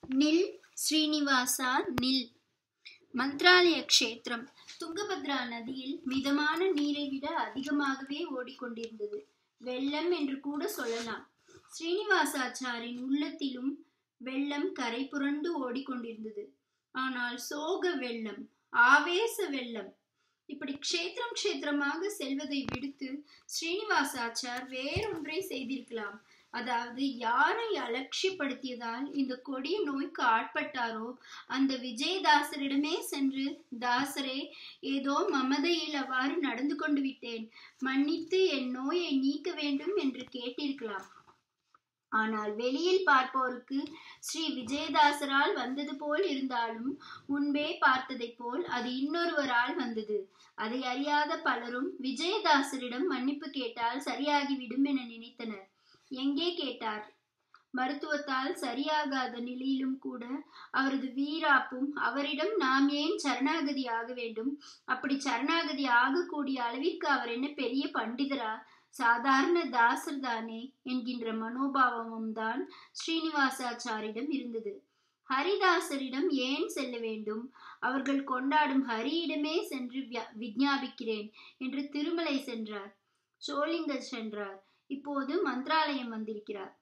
நில் ஸ்ரீனிவாசா நில் மந்த்ராலய க்ஷேத்திரம் துங்கபத்ரா நதியில் மிதமான நீரை விட அதிகமாகவே ஓடிக்கொண்டிருந்தது வெள்ளம் என்று கூட சொல்லலாம் ஸ்ரீனிவாசாச்சாரின் உள்ளத்திலும் வெள்ளம் கரை புரண்டு ஓடிக்கொண்டிருந்தது ஆனால் சோக வெள்ளம் ஆவேச வெள்ளம் இப்படி க்ஷேத்திரம் க்ஷேத்திரமாக செல்வதை விடுத்து ஸ்ரீனிவாசாச்சார் வேறொன்றை செய்திருக்கலாம் அதாவது யாரை அலட்சியப்படுத்தியதால் இந்த கொடிய நோய்க்கு ஆட்பட்டாரோ அந்த விஜயதாசரிடமே சென்று தாசரே ஏதோ மமதையில் அவ்வாறு நடந்து கொண்டு விட்டேன் மன்னித்து என் நோயை நீக்க வேண்டும் என்று கேட்டிருக்கலாம் ஆனால் வெளியில் பார்ப்போருக்கு ஸ்ரீ விஜயதாசரால் வந்தது போல் இருந்தாலும் முன்பே பார்த்ததைப் போல் அது இன்னொருவரால் வந்தது அதை அறியாத பலரும் விஜயதாசரிடம் மன்னிப்பு கேட்டால் சரியாகிவிடும் என நினைத்தனர் எங்கே கேட்டார் மருத்துவத்தால் சரியாகாத நிலையிலும் கூட அவரது வீராப்பும் அவரிடம் நாம் ஏன் சரணாகதி ஆக வேண்டும் அப்படி சரணாகதி ஆகக்கூடிய அளவிற்கு அவர் என்ன பெரிய பண்டிதரா சாதாரண தாசர் தானே என்கின்ற மனோபாவமும் தான் ஸ்ரீனிவாசாச்சாரிடம் இருந்தது ஹரிதாசரிடம் ஏன் செல்ல வேண்டும் அவர்கள் கொண்டாடும் ஹரியிடமே சென்று விஜாபிக்கிறேன் என்று திருமலை சென்றார் சோளிங்கர் சென்றார் இப்போது மந்திராலயம் வந்திருக்கிறார்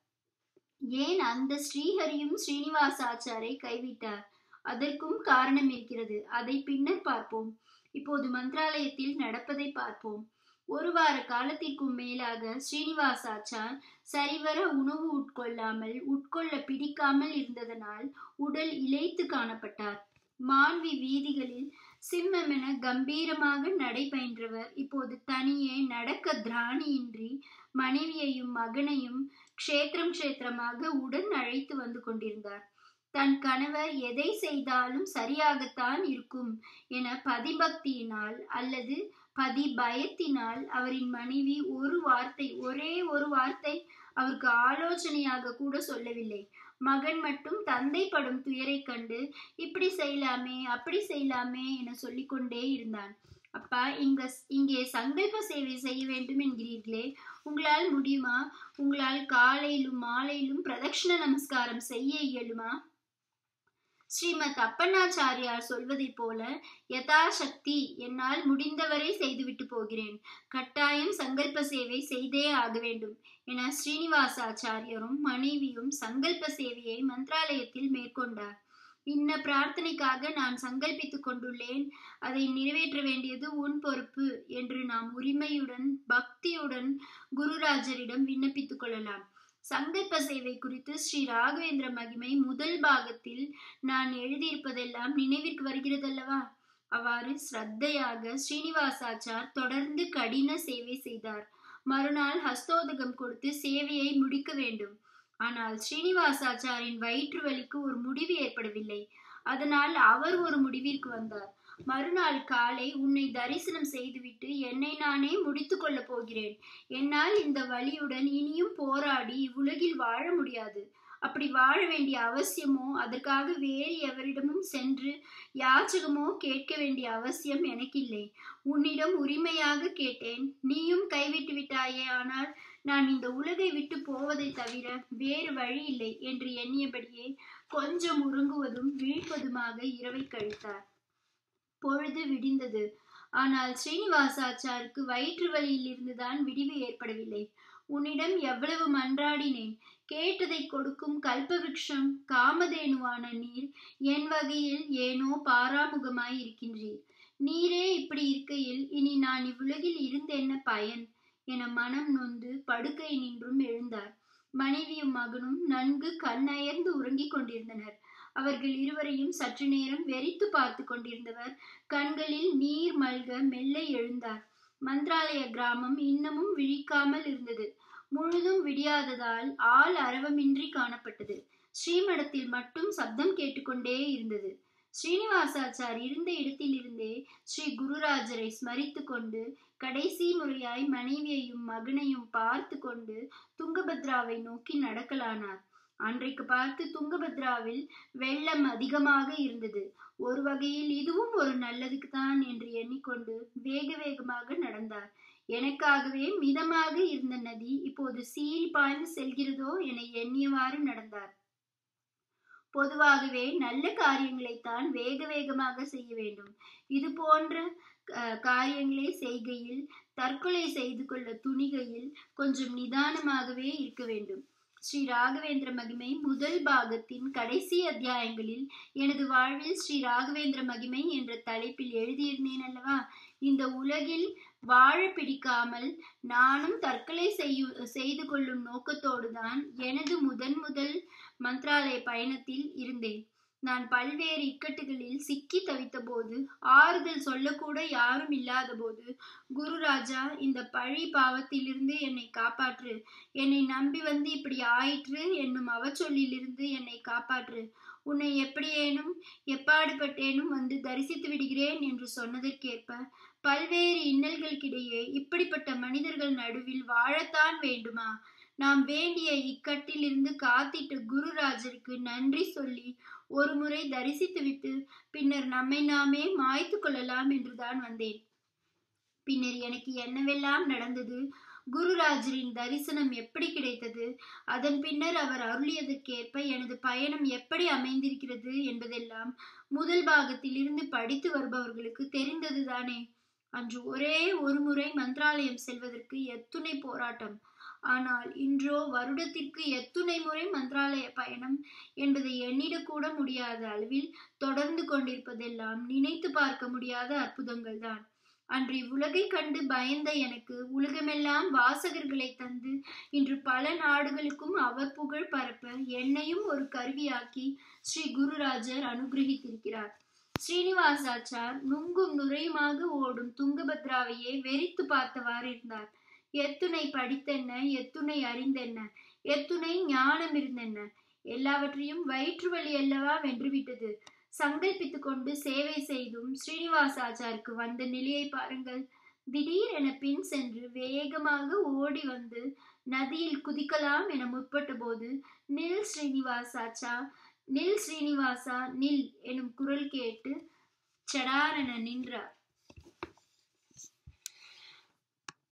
ஏன் அந்த ஸ்ரீஹரியும் ஸ்ரீனிவாசாச்சாரை கைவிட்டார் அதற்கும் காரணம் இருக்கிறது அதை பின்னர் பார்ப்போம் இப்போது மந்திராலயத்தில் நடப்பதை பார்ப்போம் ஒரு வார காலத்திற்கும் மேலாக ஸ்ரீனிவாசாச்சார் சரிவர உணவு உட்கொள்ளாமல் உட்கொள்ள பிடிக்காமல் இருந்ததனால் உடல் இழைத்து காணப்பட்டார் மாண்வி வீதிகளில் சிம்மமென கம்பீரமாக நடைபயின்றவர் இப்போது தனியே நடக்க திராணியின்றி மனைவியையும் மகனையும் க்ஷேத்திரம் க்ஷேத்திரமாக உடன் அழைத்து வந்து கொண்டிருந்தார் தன் கணவர் எதை செய்தாலும் சரியாகத்தான் இருக்கும் என பதிபக்தியினால் அல்லது பதி பயத்தினால் அவரின் மனைவி ஒரு வார்த்தை ஒரே ஒரு வார்த்தை அவருக்கு ஆலோசனையாக கூட சொல்லவில்லை மகன் மட்டும் தந்தை படும் துயரை கண்டு இப்படி செய்யலாமே அப்படி செய்யலாமே என சொல்லிக்கொண்டே இருந்தான் அப்பா இங்க இங்கே சங்கல்ப சேவை செய்ய வேண்டும் என்கிறீர்களே உங்களால் முடியுமா உங்களால் காலையிலும் மாலையிலும் பிரதட்சிண நமஸ்காரம் செய்ய இயலுமா ஸ்ரீமத் அப்பண்ணாச்சாரியார் சொல்வதைப் போல யதாசக்தி என்னால் முடிந்தவரை செய்துவிட்டு போகிறேன் கட்டாயம் சங்கல்ப சேவை செய்தே ஆக வேண்டும் என ஸ்ரீனிவாசாச்சாரியரும் மனைவியும் சங்கல்ப சேவையை மந்திராலயத்தில் மேற்கொண்டார் இன்ன பிரார்த்தனைக்காக நான் சங்கல்பித்துக் கொண்டுள்ளேன் அதை நிறைவேற்ற வேண்டியது உன் பொறுப்பு என்று நாம் உரிமையுடன் பக்தியுடன் குருராஜரிடம் விண்ணப்பித்துக் கொள்ளலாம் சங்கல்ப சேவை குறித்து ஸ்ரீ ராகவேந்திர மகிமை முதல் பாகத்தில் நான் எழுதியிருப்பதெல்லாம் நினைவிற்கு வருகிறதல்லவா அவ்வாறு ஸ்ரத்தையாக ஸ்ரீனிவாசாச்சார் தொடர்ந்து கடின சேவை செய்தார் மறுநாள் ஹஸ்தோதகம் கொடுத்து சேவையை முடிக்க வேண்டும் ஆனால் ஸ்ரீனிவாசாச்சாரின் வயிற்று வலிக்கு ஒரு முடிவு ஏற்படவில்லை அதனால் அவர் ஒரு முடிவிற்கு வந்தார் மறுநாள் காலை உன்னை தரிசனம் செய்துவிட்டு என்னை நானே முடித்து கொள்ளப் போகிறேன் என்னால் இந்த வழியுடன் இனியும் போராடி இவ்வுலகில் வாழ முடியாது அப்படி வாழ வேண்டிய அவசியமோ அதற்காக வேறு எவரிடமும் சென்று யாச்சகமோ கேட்க வேண்டிய அவசியம் எனக்கில்லை உன்னிடம் உரிமையாக கேட்டேன் நீயும் கைவிட்டு விட்டாயே ஆனால் நான் இந்த உலகை விட்டு போவதை தவிர வேறு வழி இல்லை என்று எண்ணியபடியே கொஞ்சம் உறங்குவதும் விழிப்பதுமாக இரவை கழித்தார் பொழுது விடிந்தது ஆனால் ஸ்ரீனிவாசாச்சாருக்கு வயிற்று வலியில் இருந்துதான் விடிவு ஏற்படவில்லை உன்னிடம் எவ்வளவு மன்றாடினேன் கேட்டதை கொடுக்கும் கல்பவிருஷம் காமதேனுவான நீர் என் வகையில் ஏனோ பாராமுகமாய் இருக்கின்றீர் நீரே இப்படி இருக்கையில் இனி நான் இவ்வுலகில் இருந்து என்ன பயன் என மனம் நொந்து படுக்கை நின்றும் எழுந்தார் மனைவியும் மகனும் நன்கு கண்ணயர்ந்து உறங்கிக் கொண்டிருந்தனர் அவர்கள் இருவரையும் சற்று நேரம் வெறித்து பார்த்து கொண்டிருந்தவர் கண்களில் நீர் மல்க மெல்ல எழுந்தார் மந்திராலய கிராமம் இன்னமும் விழிக்காமல் இருந்தது முழுதும் விடியாததால் ஆள் அரவமின்றி காணப்பட்டது ஸ்ரீமடத்தில் மட்டும் சப்தம் கேட்டுக்கொண்டே இருந்தது ஸ்ரீனிவாசாச்சார் இருந்த இடத்திலிருந்தே ஸ்ரீ குருராஜரை ஸ்மரித்து கொண்டு கடைசி முறையாய் மனைவியையும் மகனையும் பார்த்து கொண்டு துங்கபத்ராவை நோக்கி நடக்கலானார் அன்றைக்கு பார்த்து துங்கபத்ராவில் வெள்ளம் அதிகமாக இருந்தது ஒரு வகையில் இதுவும் ஒரு நல்லதுக்கு தான் என்று எண்ணிக்கொண்டு வேக வேகமாக நடந்தார் எனக்காகவே மிதமாக இருந்த நதி இப்போது சீறி பாய்ந்து செல்கிறதோ என எண்ணியவாறு நடந்தார் பொதுவாகவே நல்ல காரியங்களைத்தான் வேக வேகமாக செய்ய வேண்டும் இது போன்ற காரியங்களை செய்கையில் தற்கொலை செய்து கொள்ள துணிகையில் கொஞ்சம் நிதானமாகவே இருக்க வேண்டும் ஸ்ரீ ராகவேந்திர மகிமை முதல் பாகத்தின் கடைசி அத்தியாயங்களில் எனது வாழ்வில் ஸ்ரீ ராகவேந்திர மகிமை என்ற தலைப்பில் எழுதியிருந்தேன் அல்லவா இந்த உலகில் வாழ பிடிக்காமல் நானும் தற்கொலை செய்யு செய்து கொள்ளும் நோக்கத்தோடுதான் எனது முதன் முதல் மந்த்ராலய பயணத்தில் இருந்தேன் நான் பல்வேறு இக்கட்டுகளில் சிக்கி தவித்த போது ஆறுதல் சொல்லக்கூட யாரும் இல்லாத போது குரு ராஜா இந்த பழி பாவத்திலிருந்து என்னை காப்பாற்று என்னை நம்பி வந்து இப்படி ஆயிற்று என்னும் அவச்சொல்லிலிருந்து என்னை காப்பாற்று உன்னை எப்படியேனும் எப்பாடுபட்டேனும் வந்து தரிசித்து விடுகிறேன் என்று சொன்னதற்கேற்ப பல்வேறு இன்னல்களுக்கிடையே இப்படிப்பட்ட மனிதர்கள் நடுவில் வாழத்தான் வேண்டுமா நாம் வேண்டிய இக்கட்டிலிருந்து காத்திட்ட குருராஜருக்கு நன்றி சொல்லி ஒரு முறை தரிசித்துவிட்டு பின்னர் நம்மை நாமே மாய்த்து கொள்ளலாம் என்றுதான் வந்தேன் பின்னர் எனக்கு என்னவெல்லாம் நடந்தது குருராஜரின் தரிசனம் எப்படி கிடைத்தது அதன் பின்னர் அவர் அருளியதற்கேற்ப எனது பயணம் எப்படி அமைந்திருக்கிறது என்பதெல்லாம் முதல் பாகத்தில் இருந்து படித்து வருபவர்களுக்கு தெரிந்ததுதானே அன்று ஒரே ஒரு முறை மந்திராலயம் செல்வதற்கு எத்துணை போராட்டம் ஆனால் இன்றோ வருடத்திற்கு எத்துணை முறை மந்திராலய பயணம் என்பதை எண்ணிடக்கூட முடியாத அளவில் தொடர்ந்து கொண்டிருப்பதெல்லாம் நினைத்து பார்க்க முடியாத அற்புதங்கள் தான் அன்று இவ்வுலகை கண்டு பயந்த எனக்கு உலகமெல்லாம் வாசகர்களை தந்து இன்று பல நாடுகளுக்கும் அவர் புகழ் பரப்ப என்னையும் ஒரு கருவியாக்கி ஸ்ரீ குருராஜர் அனுகிரகித்திருக்கிறார் ஸ்ரீனிவாசாச்சார் நுங்கும் நுரையுமாக ஓடும் துங்கபத்ராவையே வெறித்து பார்த்தவாறு இருந்தார் எத்துணை படித்தென்ன எத்துணை அறிந்தென்ன எத்துணை ஞானம் இருந்தென்ன எல்லாவற்றையும் வயிற்று வலி அல்லவா வென்றுவிட்டது சங்கல்பித்துக் கொண்டு சேவை செய்தும் ஸ்ரீனிவாசாச்சாருக்கு வந்த நிலையை பாருங்கள் திடீரென பின் சென்று வேகமாக ஓடி வந்து நதியில் குதிக்கலாம் என முற்பட்ட போது நில் ஸ்ரீனிவாசாச்சா நில் ஸ்ரீனிவாசா நில் எனும் குரல் கேட்டு சடாரென நின்றார்